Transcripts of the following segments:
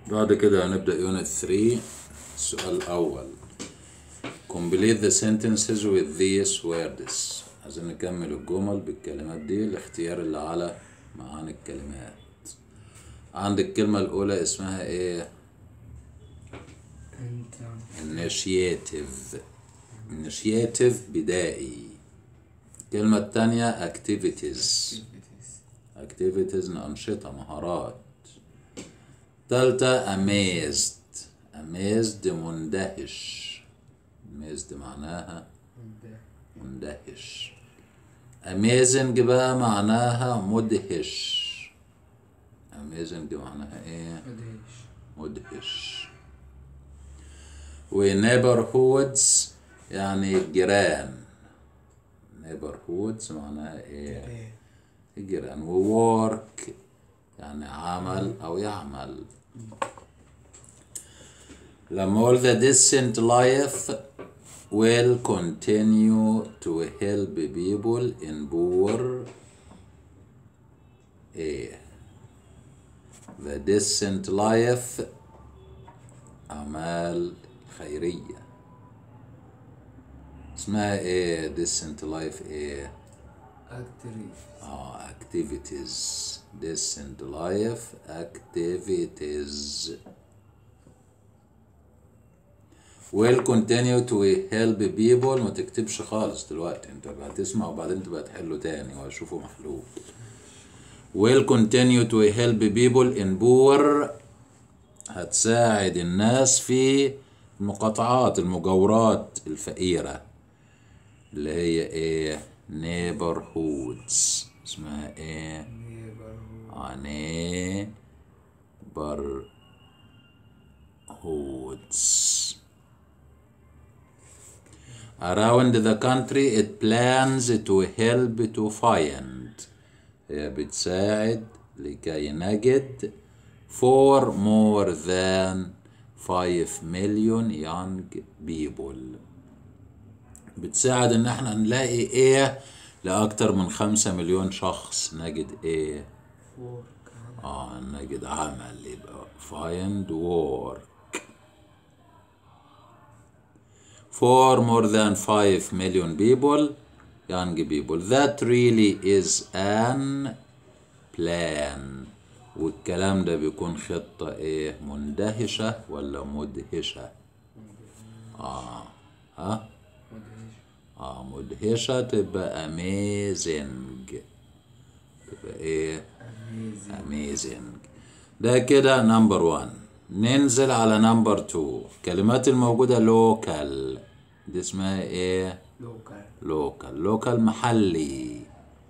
بعد كده هنبدأ يونت 3 السؤال الأول complete the sentences with these words عايزين نكمل الجمل بالكلمات دي الاختيار اللي على معاني الكلمات عندك الكلمة الأولى اسمها ايه؟ انت initiative initiative بدائي الكلمة التانية activities activities أنشطة مهارات تالتة amazed amazed مندهش amazed معناها مندهش amazing بقى معناها مدهش amazing معناها ايه مدهش مدهش و neighborhoods يعني جيران neighborhoods معناها ايه الجيران و work يعني عمل أو يعمل لما أقول the decent life will continue to help people in poor إيه the decent life أعمال خيرية اسمها ايه decent life ايه اكتريف آه activities decent life activities will continue to help people ما تكتبش خالص دلوقتي انت بقى تسمع وبعدين تبقى تحله تاني وهشوفه محلول will continue to help people in poor هتساعد الناس في المقاطعات المجاورات الفقيرة اللي هي ايه neighborhoods اسمها ايه آه، neighborhoods around the country it plans to help to find هي بتساعد لكي نجد for more than 5 million young people بتساعد ان احنا نلاقي ايه لاكتر من خمسة مليون شخص نجد ايه اه نجد عمل يبقى find work for more than 5 million people young people that really is an plan والكلام ده بيكون خطة ايه مندهشة ولا مدهشة اه ها اه مدهشة تبقى amazing تبقى ايه amazing ده كده نمبر 1 ننزل على نمبر 2 الكلمات الموجودة لوكال دي اسمها ايه لوكال لوكال لوكال محلي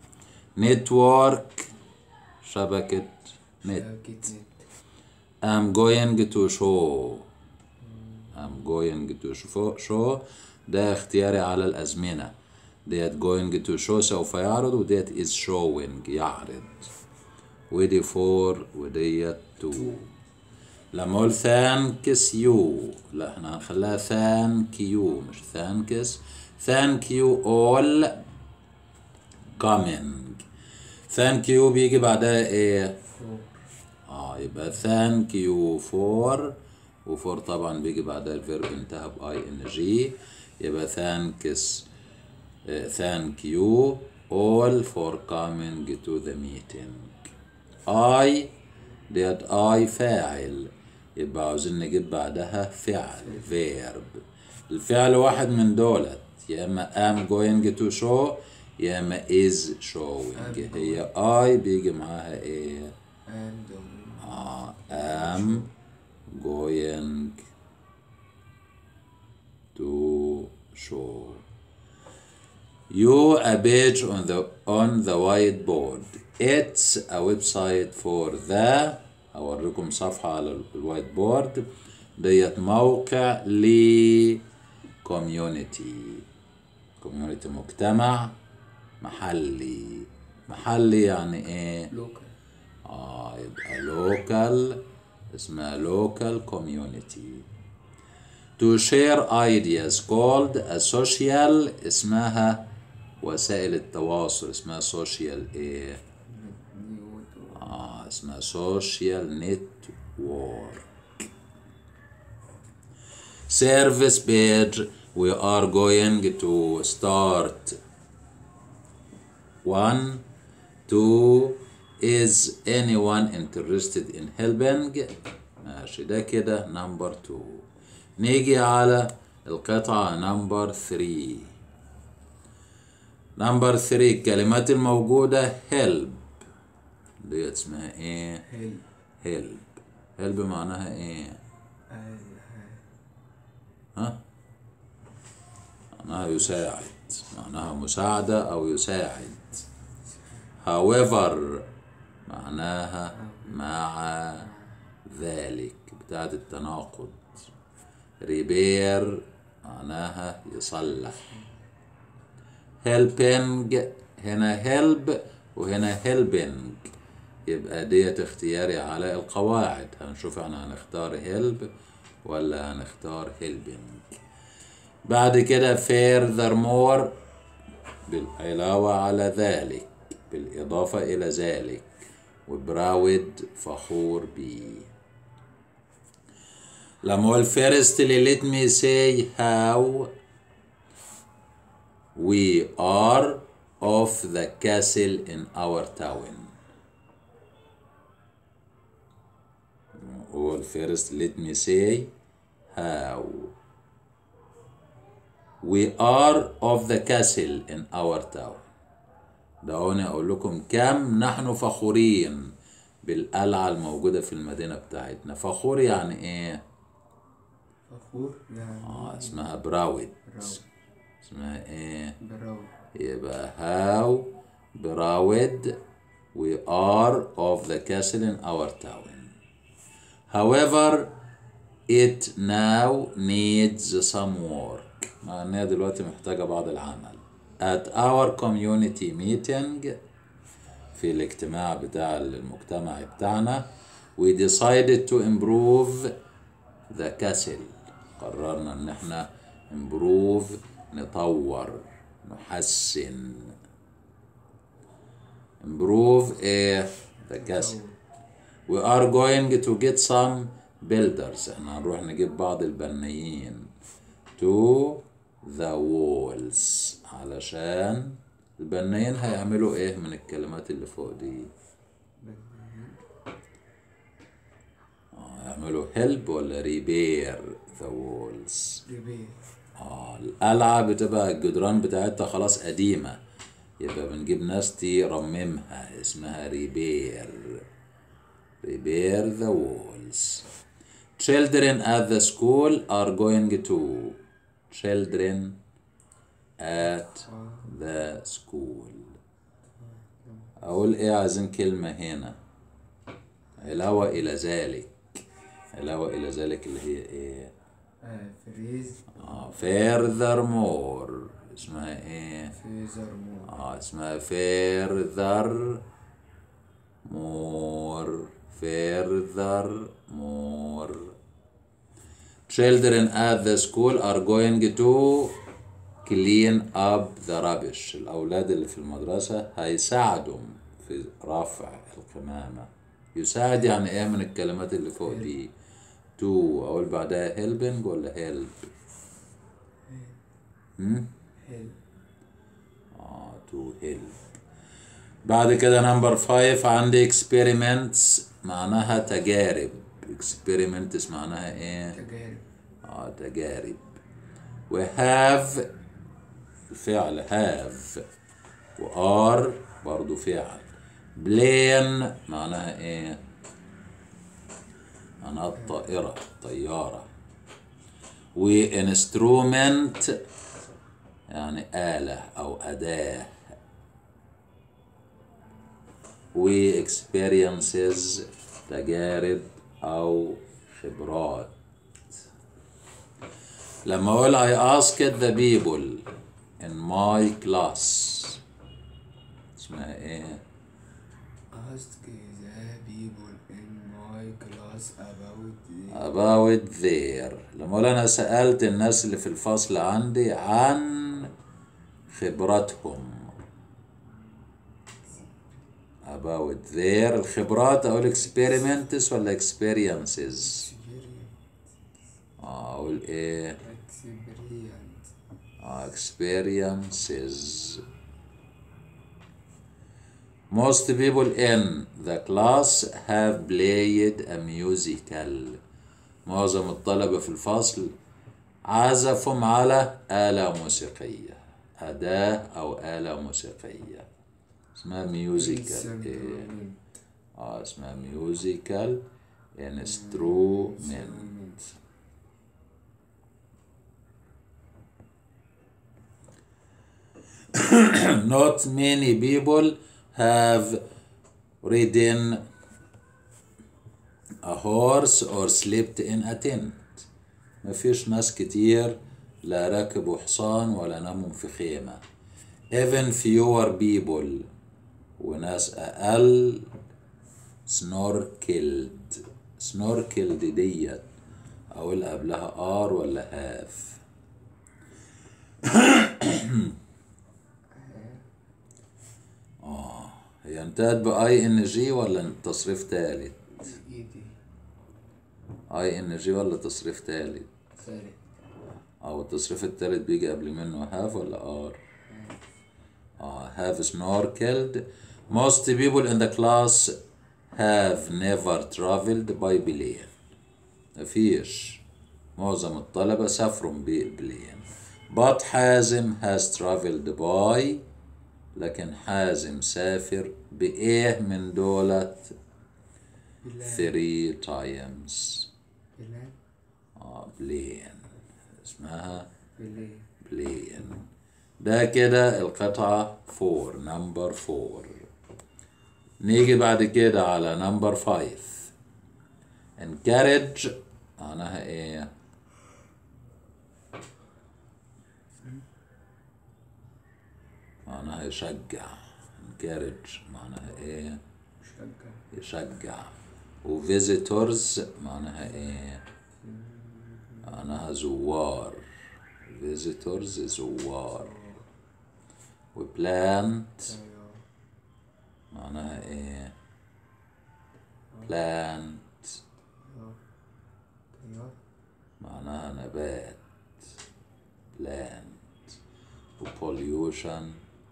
نتورك شبكة نت شبكة نت I'm going to show I'm going to show, show ده اختياري على الأزمنة ديت going to show سوف يعرض وديت is showing يعرض ودي for وديت to لما اقول thanks you لا احنا هنخليها thank you مش thanks thank you all coming thank you بيجي بعدها ايه فور اه يبقى thank you for وفور طبعا بيجي بعدها الفيرب انتهى ب ing يبقى thanks uh, thank you all for coming to the meeting I ديت I فاعل يبقى عاوزين نجيب بعدها فعل verb الفعل واحد من دولت يا اما am going to show يا اما is showing هي I بيجي معاها ايه and uh, am going to show you a page on the on the whiteboard it's a website for the اوريكم صفحة على الوايت بورد ديت موقع ل community community مجتمع محلي محلي يعني ايه لوكال اه يبقى local اسمها local community to share ideas called a social اسمها وسائل التواصل اسمها social ايه نيوتو آه اسمها social network service page we are going to start one two is anyone interested in helping ماشي ده كده number two نيجي على القطعة number three number three الكلمات الموجودة help دي اسمها ايه هيل help help معناها ايه ها معناها يساعد معناها مساعدة أو يساعد however معناها مع ذلك بتاعت التناقض repair معناها يصلح helping هنا help وهنا helping يبقى ديت اختياري على القواعد هنشوف احنا هنختار help ولا هنختار helping بعد كده furthermore بالعلاوة على ذلك بالإضافة إلى ذلك وبراود فخور بيه لما اقول firstly let me say how we are of the castle in our town اقول first let me say how we are of the castle in our town دعوني أقول لكم كم نحن فخورين بالقلعة الموجودة في المدينة بتاعتنا فخور يعني إيه؟ فخور يعني آه اسمها براود براود اسمها إيه؟ براود يبقى how proud we are of the castle in our town. However, it now needs some work. معناها دلوقتي محتاجة بعض العمل. At our community meeting في الاجتماع بتاع المجتمع بتاعنا we decided to improve the castle قررنا ان احنا improve نطور نحسن improve ايه the castle we are going to get some builders احنا هنروح نجيب بعض البنايين to the walls علشان البنايين هيعملوا ايه من الكلمات اللي فوق دي آه، يعملوا help ولا repair the walls ريبير آه القلعة بتبقى الجدران بتاعتها خلاص قديمة يبقى بنجيب ناس ترممها اسمها ريبير ريبير the walls children at the school are going to children at the school أقول إيه عايزين كلمة هنا علاوة إلى ذلك علاوة إلى ذلك اللي هي إيه آه فريز آه furthermore اسمها ايه فيزر مو اه اسمها further more further more children at the school are going to clean up the rubbish الأولاد اللي في المدرسة هيساعدوا في رفع القمامة يساعد يعني ايه من الكلمات اللي فوق دي to أقول بعدها helping ولا help هم؟ هيل اه to help بعد كده نمبر فايف عندي experiments معناها تجارب experiments معناها ايه تجارب اه تجارب و have فعل have و are برضو فعل plane معناها ايه معناها الطائرة طيارة و instrument يعني آلة أو أداة و experiences تجارب أو خبرات لما أقول I asked the people in my class اسمها إيه؟ ask the people in my class about the about their لما أقول أنا سألت الناس اللي في الفصل عندي عن خبراتهم about their الخبرات أقول experiments ولا experiences experience آه، اقول ايه experience experiences most people in the class have played a musical معظم الطلبة في الفصل عزفوا على آلة موسيقية أداة أو آلة موسيقية اسمها ميوزيكال إيه؟ instrument اه اسمها ميوزيكال انسترومنت not many people have ridden a horse or slept in a tent ما فيش ناس كتير لا ركبوا حصان ولا ناموا في خيمة even fewer people وناس أقل snorkeled snorkeled ديت أقول قبلها ار ولا هاف اه هي انتهت باي ان جي ولا تصريف تالت ايدي اي ان جي ولا تصريف تالت ثالث او التصريف التالت بيجي قبل منه هاف ولا ار اه have snorkeled most people in the class have never traveled by plane مفيش معظم الطلبة سافروا ببلين but حازم has traveled by لكن حازم سافر بإيه من دولت بلاد three times بلاد آه بلين اسمها بلاد بلين ده كده القطعة 4 نمبر 4 نيجي بعد كده على نمبر 5 encourage معناها ايه معناها يشجع encourage معناها ايه شجع يشجع و visitors معناها ايه معناها زوار visitors زوار و plant طيار معناها ايه plant طيار طيار معناها نبات plant و pollution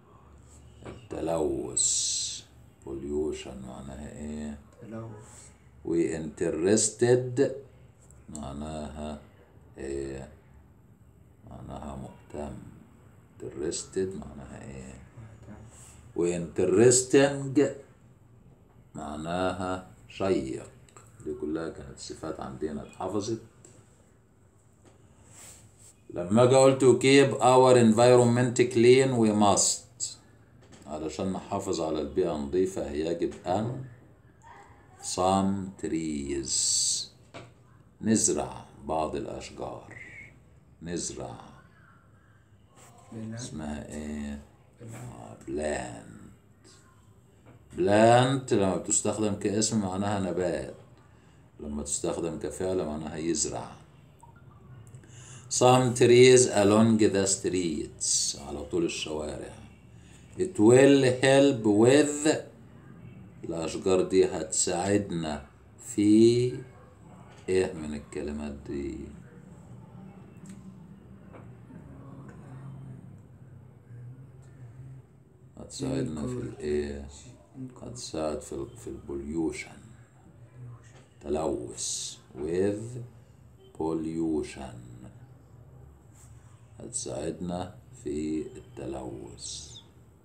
التلوث pollution معناها ايه تلوث و interested معناها ايه معناها مهتم interested معناها ايه مهتم و interesting معناها شيق دي كلها كانت صفات عندنا اتحفظت لما اجي قلت to keep our environment clean we must علشان نحافظ على البيئة نظيفة يجب أن some trees نزرع بعض الأشجار نزرع بلاد اسمها ايه بلاد بلانت بلانت لما بتستخدم كاسم معناها نبات لما تستخدم كفعل معناها يزرع some trees along the streets على طول الشوارع it will help with الأشجار دي هتساعدنا في ايه من الكلمات دي هتساعدنا في الايه هتساعد في ال في البوليوشن تلوث with pollution هتساعدنا في التلوث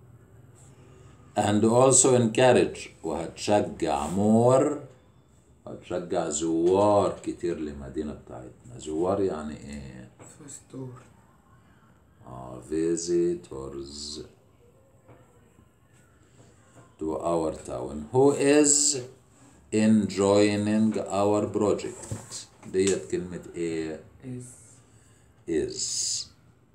and also encourage وهتشجع more هتشجع زوار كتير للمدينة بتاعتنا زوار يعني ايه فستور uh, visitors to our town who is enjoying our project ديت كلمة ايه is is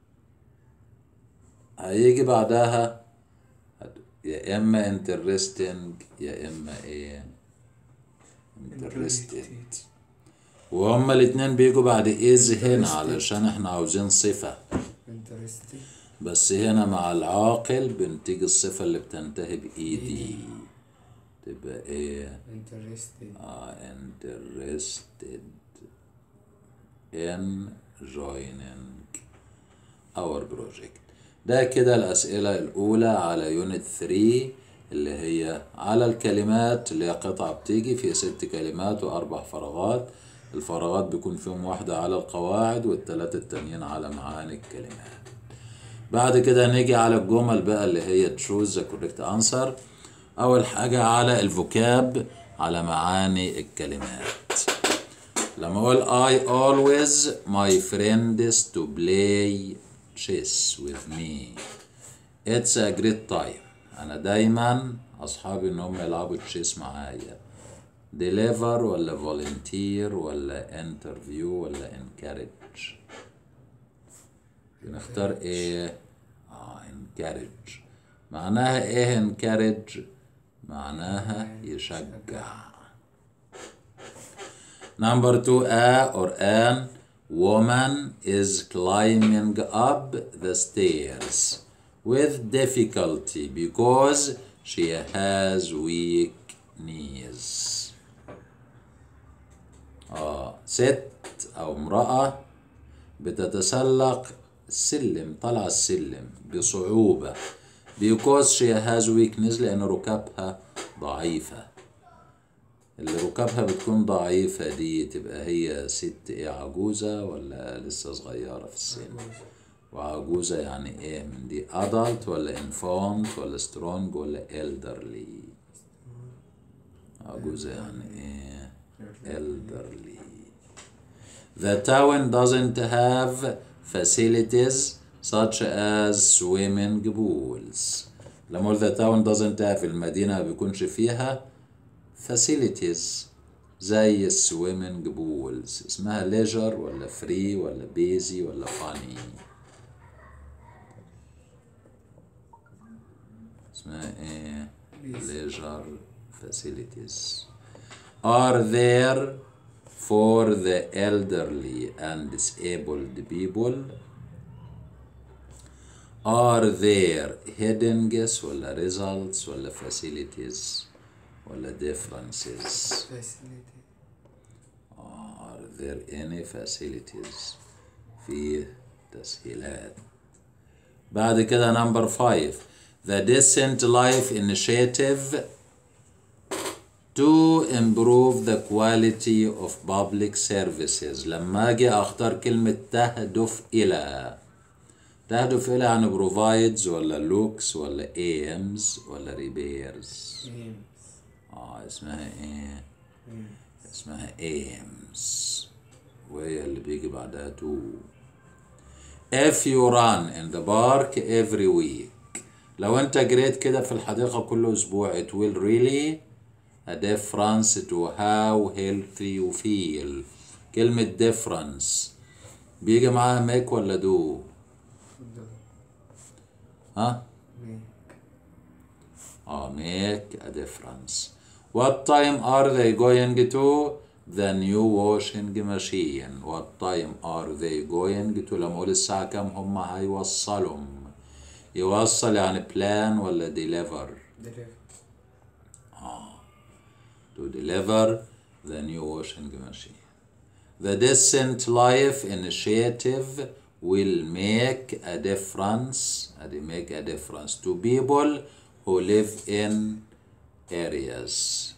هيجي بعدها يا اما interesting يا اما ايه interested وهما الاتنين بيجوا بعد is هنا علشان احنا عاوزين صفة interesting بس هنا مع العاقل بنتيجي الصفة اللي بتنتهي بإيدي تبقى ايه interested آه interested in joining our project ده كده الأسئلة الأولى على يونت 3 اللي هي على الكلمات اللي هي قطعة بتيجي في ست كلمات وأربع فراغات الفراغات بيكون فيهم واحدة على القواعد والتلاتة التانيين على معاني الكلمات بعد كده نيجي على الجمل بقى اللي هي choose the correct answer أول حاجة على الفوكاب على معاني الكلمات لما أقول I always my friends to play chess with me it's a great time أنا دايما أصحابي إن هم يلعبوا تشيس معايا deliver ولا volunteer ولا interview ولا encourage بنختار ايه اه encourage معناها ايه encourage معناها يشجع number two a or an woman is climbing up the stairs with difficulty because she has weak knees آه ست أو امرأة بتتسلق السلم طلع السلم بصعوبة because she has weakness لأن ركابها ضعيفة اللي ركابها بتكون ضعيفة دي تبقى هي ست ايه عجوزة ولا لسه صغيرة في السن وعجوزة يعني ايه من دي adult ولا infant ولا strong ولا elderly عجوزة يعني ايه elderly The town doesn't have facilities such as swimming pools لما اقول the town doesn't have المدينة ما بيكونش فيها facilities زي السويمنج بولز اسمها ليجر ولا فري ولا بيزي ولا فاني اسمها ايه ليجر facilities are there for the elderly and disabled people are there headings ولا results ولا facilities ولا differences facility are there any facilities في تسهيلات بعد كده number five the decent life initiative to improve the quality of public services لما اجي اختار كلمة تهدف الى تهدف الى يعني provides ولا looks ولا aims ولا repairs aims اه اسمها ايه اسمها aims وهي اللي بيجي بعدها to if you run in the park every week لو انت جريت كده في الحديقة كل اسبوع it will really a difference to how healthy you feel كلمة difference بيجي معاها make ولا do ها make اه make a difference what time are they going to the new washing machine what time are they going to لما اقول الساعة كام هم هيوصلوا يوصل يعني plan ولا deliver deliver to deliver the new washing machine. The Decent Life Initiative will make a difference, ادي make a difference to people who live in areas.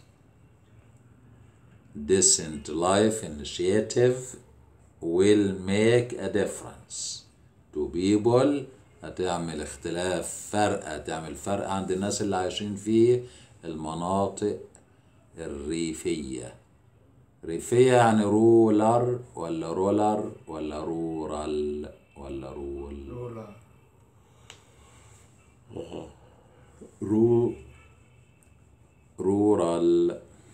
Decent Life Initiative will make a difference to people هتعمل اختلاف فرق هتعمل فرق عند الناس اللي عايشين في المناطق الريفية ريفية يعني رولر ولا رولر ولا رورال ولا رول ruler رو rural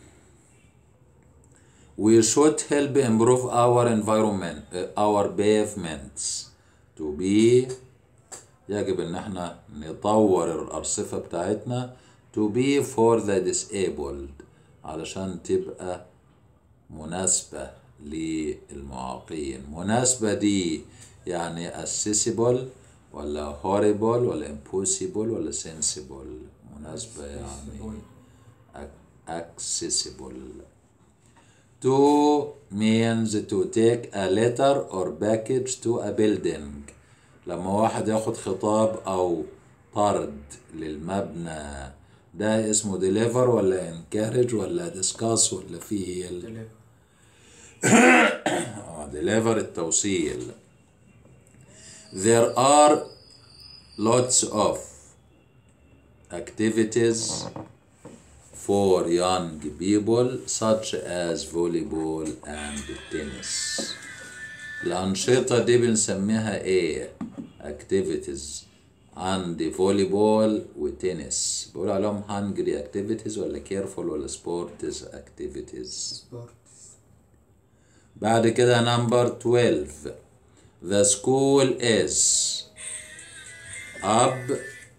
we should help improve our environment uh, our pavements to be يجب ان احنا نطور الارصفة بتاعتنا to be for the disabled علشان تبقى مناسبة للمعاقين مناسبة دي يعني accessible ولا horrible ولا impossible ولا sensible مناسبة يعني ac- accessible to means to take a letter or package to a building لما واحد ياخد خطاب او طرد للمبنى ده اسمه deliver ولا encourage ولا discuss ولا فيه ال... deliver آه، deliver التوصيل there are lots of activities for young people such as volleyball and tennis الأنشطة دي بنسميها ايه activities عندي فوليبول وتنس بقول عليهم hungry activities ولا careful ولا sports activities sports بعد كده number 12 the school is up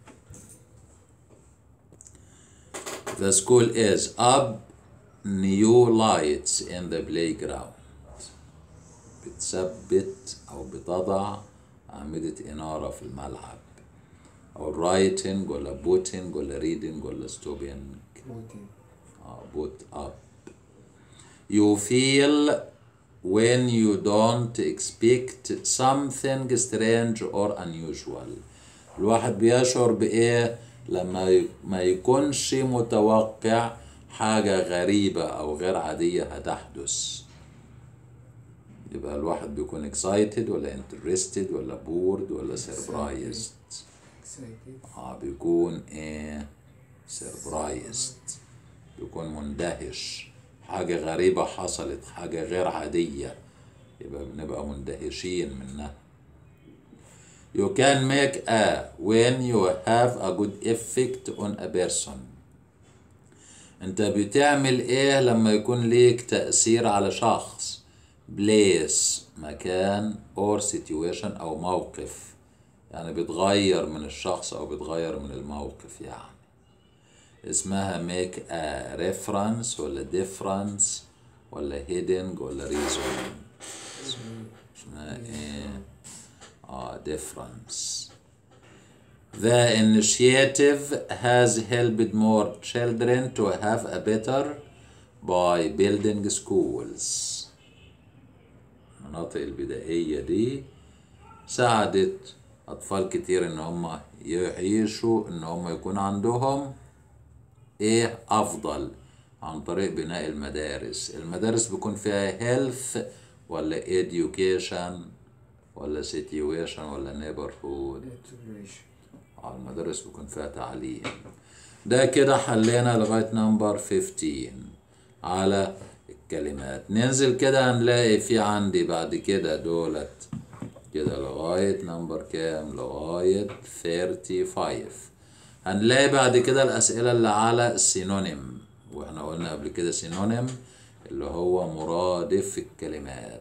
the school is up new lights in the playground بتثبت أو بتضع أعمدة إنارة في الملعب أو writing ولا putting ولا reading ولا stopping routine uh, put up. You feel when you don't expect something strange or unusual. الواحد بيشعر بإيه لما ي- ما يكونش متوقع حاجة غريبة أو غير عادية هتحدث. يبقى الواحد بيكون excited ولا interested ولا bored ولا surprised. excited اه بيكون ايه سربرايزد بيكون مندهش حاجة غريبة حصلت حاجة غير عادية يبقى بنبقى مندهشين منها You can make a when you have a good effect on a person انت بتعمل ايه لما يكون ليك تأثير على شخص place مكان or situation او موقف يعني بتغير من الشخص او بتغير من الموقف يعني اسمها make a reference ولا difference ولا hidden ولا reason اسمها ايه اه difference The initiative has helped more children to have a better by building schools. المناطق البدائية دي ساعدت أطفال كتير إن هم يعيشوا إن هم يكون عندهم إيه أفضل عن طريق بناء المدارس المدارس بيكون فيها health ولا education ولا situation ولا neighborhood education على المدارس بيكون فيها تعليم ده كده حلينا لغاية نمبر 15 على الكلمات ننزل كده هنلاقي في عندي بعد كده دولت كده لغاية نمبر كام لغاية 35 هنلاقي بعد كده الأسئلة اللي على السينونيم واحنا قلنا قبل كده سينونيم اللي هو مرادف الكلمات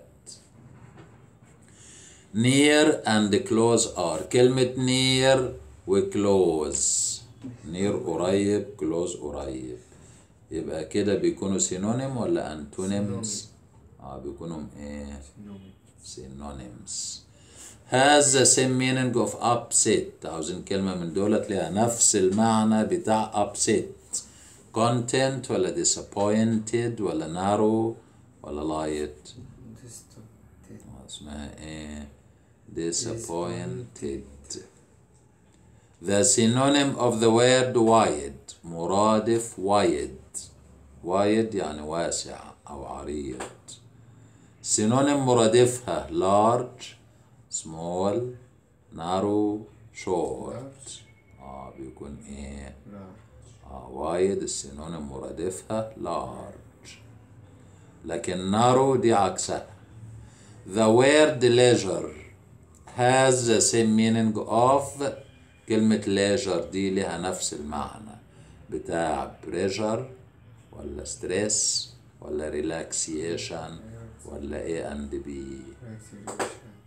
near and close are كلمة near و close near قريب close قريب يبقى كده بيكونوا synonyms ولا antonyms اه بيكونوا ايه synonym synonyms has the same meaning of upset عاوزين كلمة من دولت ليها نفس المعنى بتاع upset content ولا disappointed ولا narrow ولا light distorted اسمها ايه disappointed the synonym of the word wide مرادف wide wide يعني واسع أو عريض synonym مرادفها large small narrow short large اه بيكون ايه large آه وايد السينونيم مرادفها large لكن narrow دي عكسها the word leisure has the same meaning of كلمة leisure دي لها نفس المعنى بتاع pressure ولا stress ولا relaxation ولا ايه and b relaxation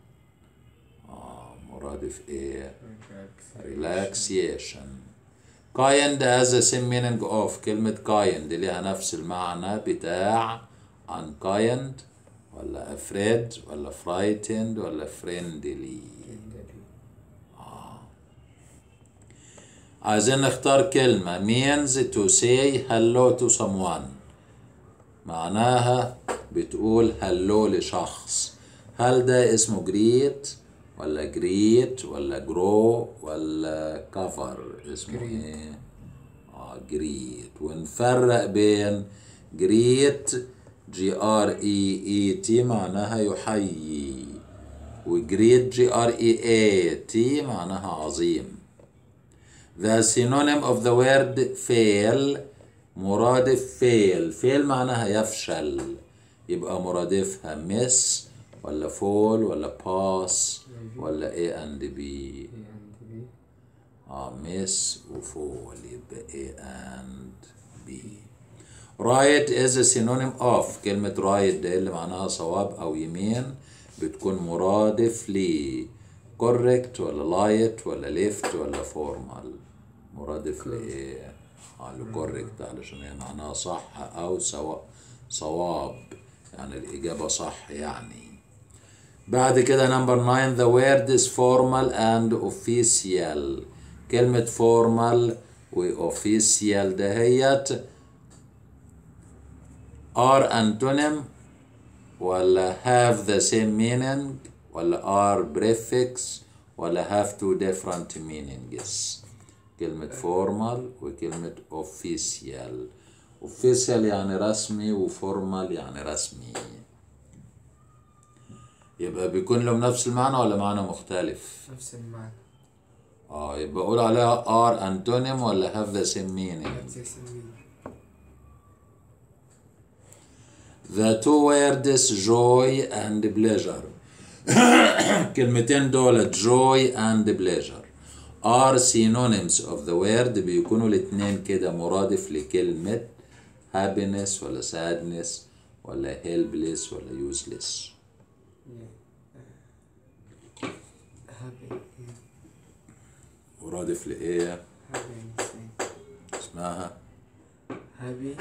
آه مرادف ايه relaxation relaxation kind has the same meaning of كلمة kind ليها نفس المعنى بتاع unkind ولا afraid ولا frightened ولا friendly عايزين نختار كلمة means to say hello to someone معناها بتقول هلو لشخص هل ده اسمه جريت ولا جريت ولا جرو ولا كفر اسمه Greet. ايه اه جريت ونفرق بين جريت جي ار اي اي تي معناها يحيي وجريت جي ار اي اي تي معناها عظيم The synonym of the word fail مرادف fail fail معناها يفشل يبقى مرادفها miss ولا fall ولا pass ولا A and B A and B اه miss وفول يبقى A and B right is a synonym of كلمة right ده اللي معناها صواب أو يمين بتكون مرادف ل correct ولا light ولا left ولا formal مرادف لإيه؟ اه ل correct علشان هي معناها صح أو سواء صواب يعني الإجابة صح يعني بعد كده نمبر 9 the word is formal and official كلمة formal و official دهيت are antonym ولا have the same meaning ولا are prefix ولا have two different meanings كلمة formal وكلمة official official يعني رسمي وفورمال يعني رسمي يبقى بيكون لهم نفس المعنى ولا معنى مختلف نفس المعنى اه يبقى اقول عليها are antonym ولا have the same meaning نفس المعنى The two words joy and pleasure كلمتين دول joy and pleasure are synonyms of the word بيكونوا الاتنين كده مرادف لكلمة happiness ولا sadness ولا helpless ولا useless happy مرادف لإيه happy اسمها happy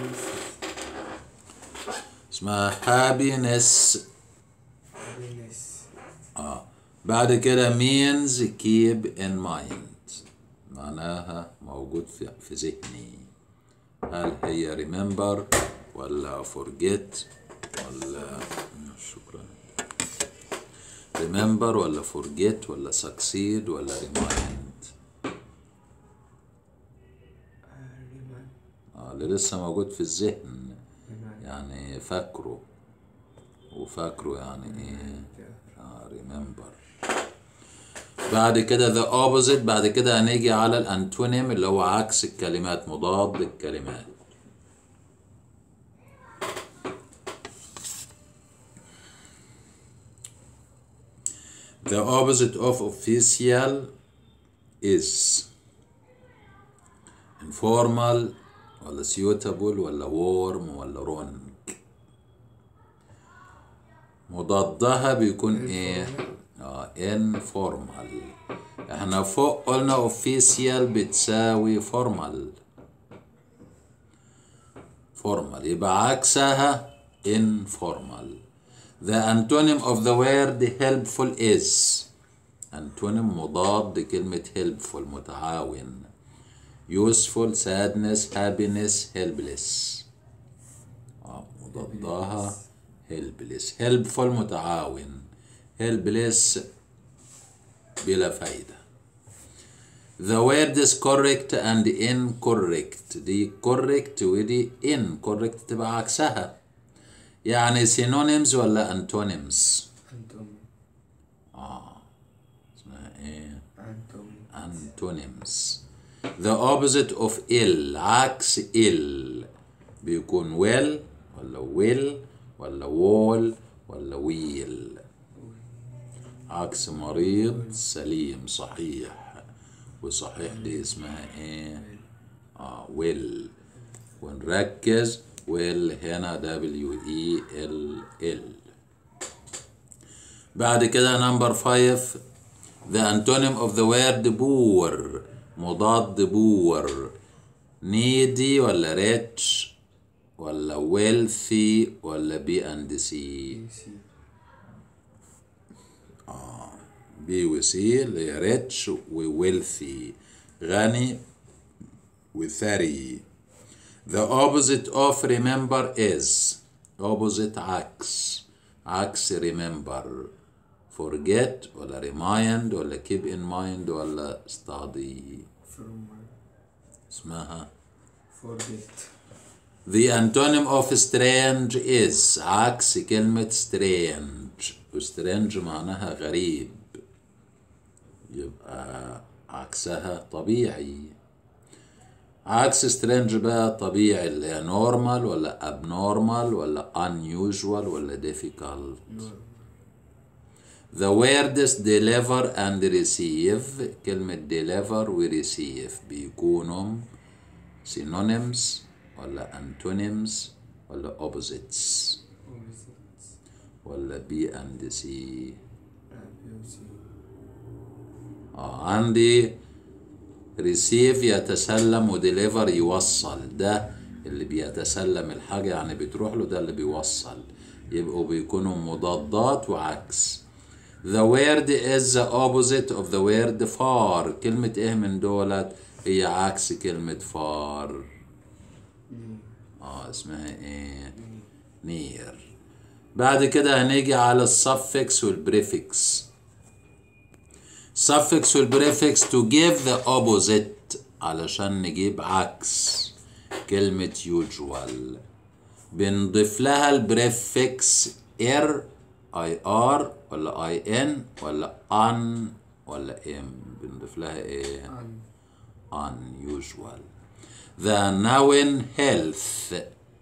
اسمها happiness happiness اه بعد كده means keep in mind معناها موجود في, في ذهني هل هي remember ولا forget ولا شكرا remember ولا forget ولا succeed ولا remind آه اللي لسه موجود في الذهن يعني فاكره وفاكره يعني ايه آه remember بعد كده the opposite بعد كده هنيجي على الانتونيم اللي هو عكس الكلمات مضاد الكلمات The opposite of official is informal ولا suitable ولا warm ولا wrong مضادها بيكون ايه اه informal احنا فوق قلنا official بتساوي formal formal يبقى عكسها informal the antonym of the word helpful is antonym مضاد كلمة helpful متعاون useful sadness happiness helpless آه مضادها helpless helpful متعاون helpless بلا فايدة The word is correct and incorrect دي correct ودي incorrect تبقى عكسها يعني synonyms ولا antonyms أنتم اسمها ايه أنتم antonyms the opposite of ill عكس ill بيكون well ولا will ولا wall ولا wheel عكس مريض سليم صحيح وصحيح دي اسمها ايه اه will ونركز will هنا w e l l بعد كده نمبر 5 the antonym of the word poor مضاد poor needy ولا rich ولا wealthy ولا B and C سي B و C اللي هي rich و wealthy غني وثري the opposite of remember is opposite عكس عكس remember forget ولا remind ولا keep in mind ولا study from اسمها forget The antonym of strange is عكس كلمة strange وstrange معناها غريب يبقى عكسها طبيعي عكس strange بقى طبيعي اللي هي normal ولا abnormal ولا unusual ولا difficult The words deliver and receive كلمة deliver و receive بيكونوا synonyms ولا antonyms ولا opposites opposites ولا B and C abuse آه عندي receive يتسلم و deliver يوصل ده اللي بيتسلم الحاجة يعني بتروح له ده اللي بيوصل يبقوا بيكونوا مضادات وعكس The word is the opposite of the word far كلمة ايه من دولت هي عكس كلمة far اه اسمها ايه near بعد كده هنيجي على السفكس والبريفكس suffix والبريفكس to give the opposite علشان نجيب عكس كلمة usual بنضيف لها البريفكس er اي ار ولا اي ان ولا ان ولا ام بنضيف لها ايه un unusual the noun health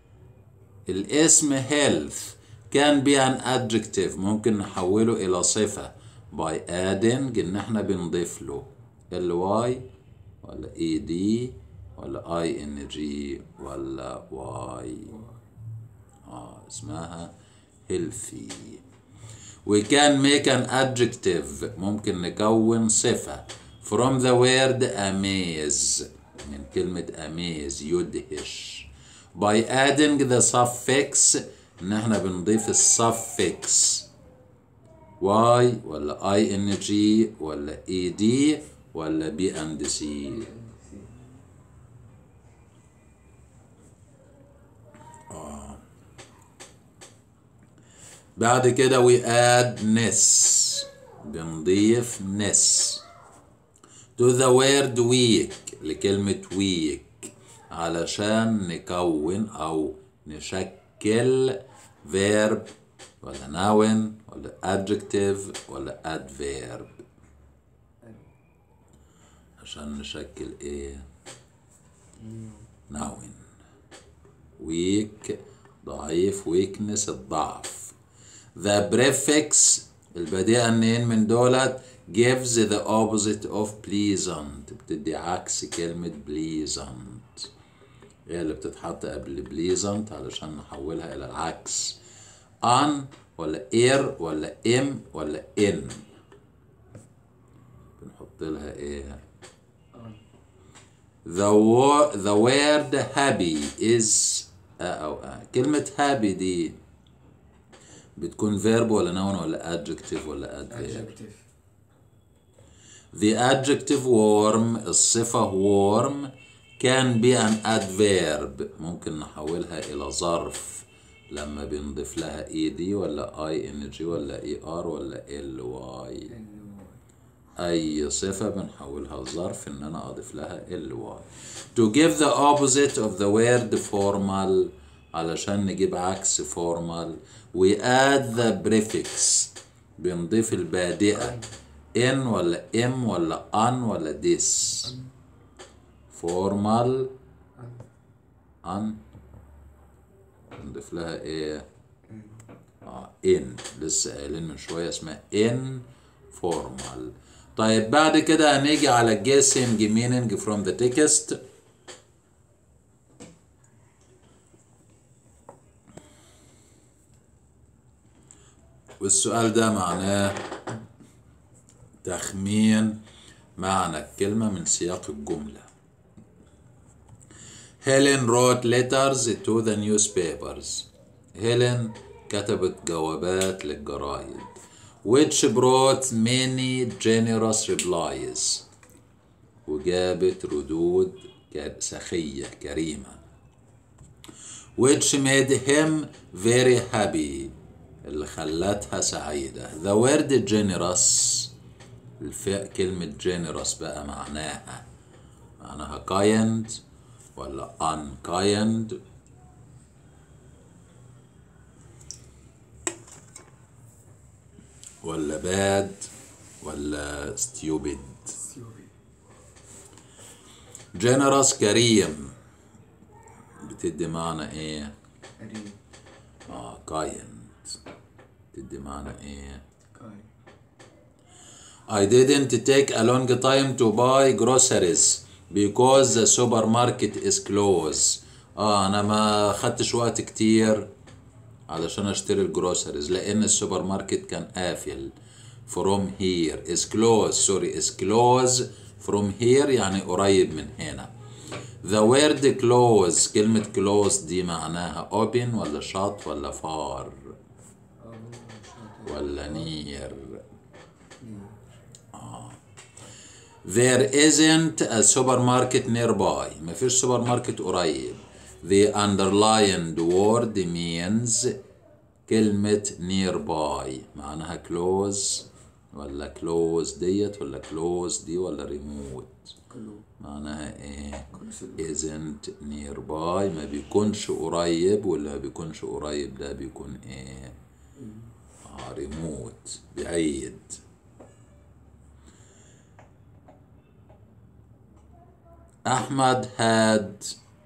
الاسم health can be an adjective ممكن نحوله إلى صفة by adding إن احنا بنضيف له ly ولا ed ولا ing ولا y آه اسمها healthy we can make an adjective ممكن نكون صفة from the word amaze من كلمة amaze يدهش by adding the suffix ان احنا بنضيف السفكس y ولا ing ولا ed ولا b and c بعد كده we add ness بنضيف ness to the word weak لكلمة weak علشان نكون أو نشكل verb ولا noun ولا adjective ولا adverb عشان نشكل ايه noun weak ضعيف weakness الضعف the prefix البديهة منين من دولت gives the opposite of pleasant بتدي عكس كلمة pleasant هي اللي بتتحط قبل pleasant علشان نحولها إلى العكس on ولا air ولا m ولا in بنحط لها ايه the, wo- the word happy is آه أو آه. كلمة happy دي بتكون verb ولا noun ولا adjective ولا adverb adjective The adjective warm الصفة warm can be an adverb ممكن نحولها إلى ظرف لما بنضيف لها ed ولا ing ولا er ولا ly أي صفة بنحولها لظرف إن أنا أضيف لها ly To give the opposite of the word formal علشان نجيب عكس formal we add the prefix بنضيف البادئة in ولا am ولا an ولا this formal an نضيف لها ايه اه in لسه قايلين من شويه اسمها in formal طيب بعد كده هنيجي على guessing meaning from the text والسؤال ده معناه تخمين معنى الكلمة من سياق الجملة هيلين wrote letters to the newspapers هيلين كتبت جوابات للجرايد which brought many generous replies وجابت ردود ك- سخية كريمة which made him very happy اللي خلتها سعيدة the word generous الف... كلمة generous بقى معناها معناها kind ولا unkind ولا bad ولا stupid stupid generous كريم بتدي معنى ايه كريم اه kind بتدي معنى ايه kind I didn't take a long time to buy groceries because the supermarket is closed. اه انا ما خدتش وقت كتير علشان اشتري الجروسريز لان السوبر ماركت كان قافل from here is closed sorry is closed from here يعني قريب من هنا the word close كلمة close دي معناها open ولا shut ولا far أظن شاطر ولا near There isn't a supermarket nearby. ما فيش سوبر ماركت قريب. The underlined word means كلمة nearby معناها close ولا close ديت ولا close دي ولا remote كله معناها ايه كله سلوك isn't nearby ما بيكونش قريب ولا ما بيكونش قريب ده بيكون ايه آه remote بعيد أحمد had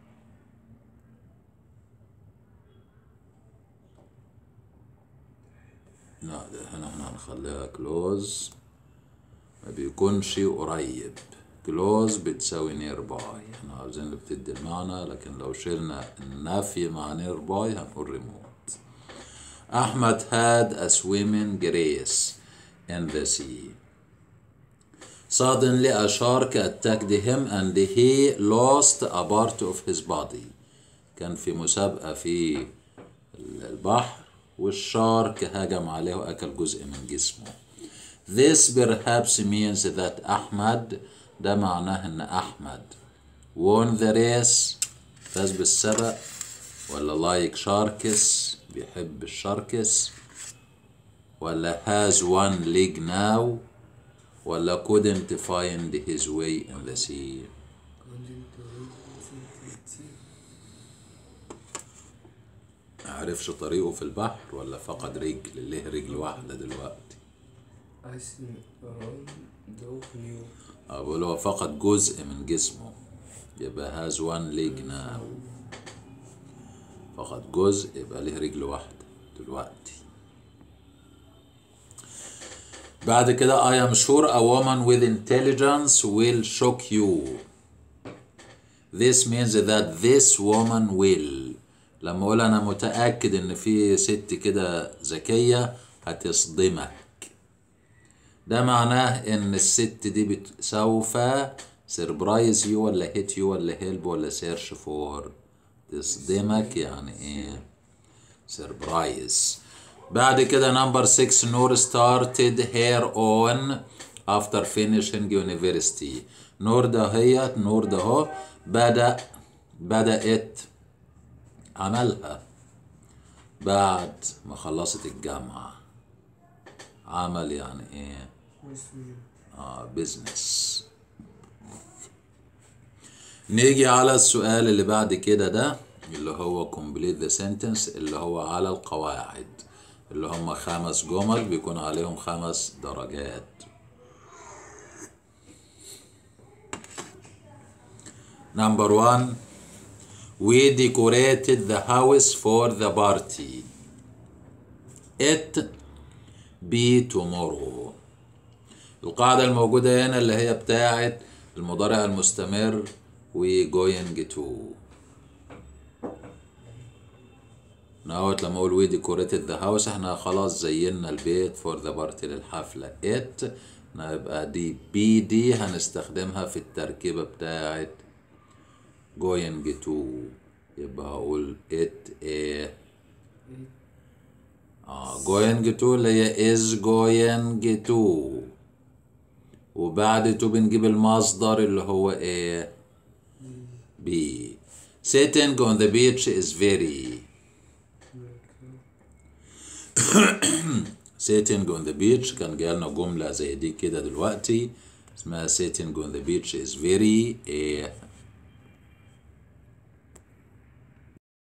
لا ده هنا احنا هنخليها close ما بيكونش قريب كلوز بتساوي نير باي احنا عاوزين اللي بتدي المعنى لكن لو شلنا النفي مع نير باي هنقول ريموت أحمد had a swimming race in the sea Suddenly a shark attacked him and he lost a part of his body كان في مسابقة في البحر والشارك هجم عليه وأكل جزء من جسمه This perhaps means that أحمد ده معناه إن أحمد won the race فاز بالسبق ولا like sharks بيحب الشاركس ولا has one leg now ولا couldn't find his way in the sea According to his معرفش طريقه في البحر ولا فقد رجل ليه رجل واحدة دلوقتي I see around dog new أقول هو فقد جزء من جسمه يبقى has one leg now فقد جزء يبقى ليه رجل واحدة دلوقتي بعد كده I am sure a woman with intelligence will shock you This means that this woman will لما اقول انا متأكد ان في ست كده ذكية هتصدمك ده معناه ان الست دي بت... سوف سربرايز يو ولا هيت يو ولا هيلب ولا سيرش فور تصدمك يعني ايه سربرايز بعد كده نمبر 6 نور started her own after finishing university نور ده هي نور ده هو بدأ بدأت عملها بعد ما خلصت الجامعة عمل يعني ايه مسلم اه بزنس نيجي على السؤال اللي بعد كده ده اللي هو complete the sentence اللي هو على القواعد اللي هم خمس جمل بيكون عليهم خمس درجات Number one, we decorated the house for the party. It be tomorrow. القاعدة الموجودة هنا اللي هي بتاعت المضارع المستمر we going to نهوت لما اقول we decorated the house احنا خلاص زينا البيت for the party للحفلة it يبقى دي بي دي هنستخدمها في التركيبة بتاعت going to يبقى هقول it ايه اه going to اللي هي is going to وبعد to بنجيب المصدر اللي هو ايه بي sitting on the beach is very sitting on the beach كان جالنا جملة زي دي كده دلوقتي اسمها sitting on the beach is very eh,